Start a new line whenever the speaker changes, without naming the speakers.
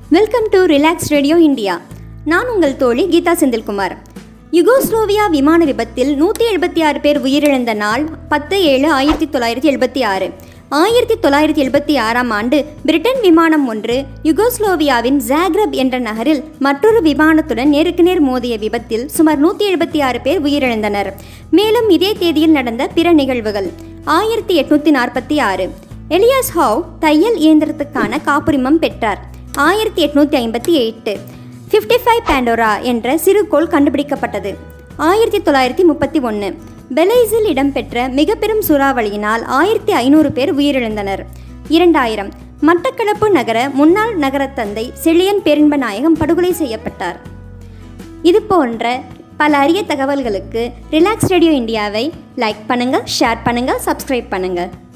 welcome to relax radio India நான் உங்கள் தோழி கீதா செந்தில்குமார் யுகோஸ்லோவியா விமான விபத்தில் நூற்றி எழுபத்தி ஆறு பேர் உயிரிழந்த நாள் பத்து ஏழு ஆயிரத்தி தொள்ளாயிரத்தி எழுபத்தி ஆறு ஆயிரத்தி தொள்ளாயிரத்தி எழுபத்தி ஆறாம் ஆண்டு பிரிட்டன் விமானம் ஒன்று யுகோஸ்லோவியாவின் ஜாக்ரப் என்ற நகரில் மற்றொரு விமானத்துடன் நேருக்கு நேர் மோதிய விபத்தில் சுமார் நூற்றி எழுபத்தி ஆறு பேர் உயிரிழந்தனர் மேலும் இதே தேதியில் நடந்த பிற நிகழ்வுகள் ஆயிரத்தி எட்நூற்றி நாற்பத்தி ஆறு எலியாஸ் ஹாவ் தையல் இயந்திரத்துக்கான காப்புரிமம் பெற்றார் ஆயிரத்தி எட்நூற்றி ஐம்பத்தி எட்டு ஃபிஃப்டி ஃபைவ் பேண்டோரா என்ற சிறுகோள் கண்டுபிடிக்கப்பட்டது ஆயிரத்தி தொள்ளாயிரத்தி முப்பத்தி ஒன்று பெலைஸில் இடம்பெற்ற மிக பெரும் சூறாவளியினால் ஆயிரத்தி ஐநூறு பேர் உயிரிழந்தனர் இரண்டாயிரம் மட்டக்களப்பு நகர முன்னாள் நகரத்தந்தை செழியன் பேரின்ப நாயகம் படுகொலை செய்யப்பட்டார் இது போன்ற பல அரிய தகவல்களுக்கு ரிலாக்ஸ் ரேடியோ இந்தியாவை லைக் பண்ணுங்கள் ஷேர் பண்ணுங்கள் சப்ஸ்கிரைப் பண்ணுங்கள்